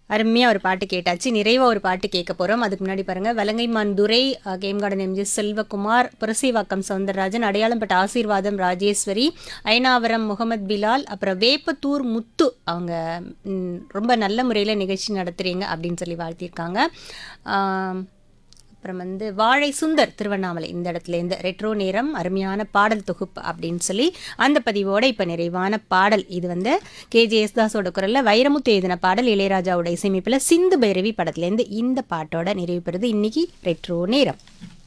அருமையாக ஒரு பாட்டு கேட்டாச்சு நிறைவாக ஒரு பாட்டு கேட்க போகிறோம் அதுக்கு முன்னாடி பாருங்கள் வலங்கைமான் துரை அஹ், game garden M G Selvakumar Purasaivakkam Soundararajan அடையாளம்பட்ட ஆசீர்வாதம் ராஜேஸ்வரி ஐனாவரம் முகமது பிலால் அப்புறம் வேப்பத்தூர் முத்து அவங்க ம், ரொம்ப நல்ல முறையில் நிகழ்ச்சி நடத்துகிறீங்க அப்படின்னு சொல்லி வாழ்த்தியிருக்காங்க ஆம், அப்புறம் வந்து வாழை சுந்தர் திருவண்ணாமலை இந்த இடத்துல இந்த ரெட்ரோ நேரம் அருமையான பாடல் தொகுப்பு அப்படின்னு சொல்லி அந்த பதிவோட இப்போ நிறைவான பாடல் இது வந்து கேஜே யேசுதாஸோட குரலில் வைரமுத்து எழுதின பாடல் இளையராஜாவோட இசையமைப்பில் சிந்து பைரவி படத்துலேருந்து இந்த பாட்டோட நிறைவு பெறுது இன்னைக்கு ரெட்ரோ நேரம்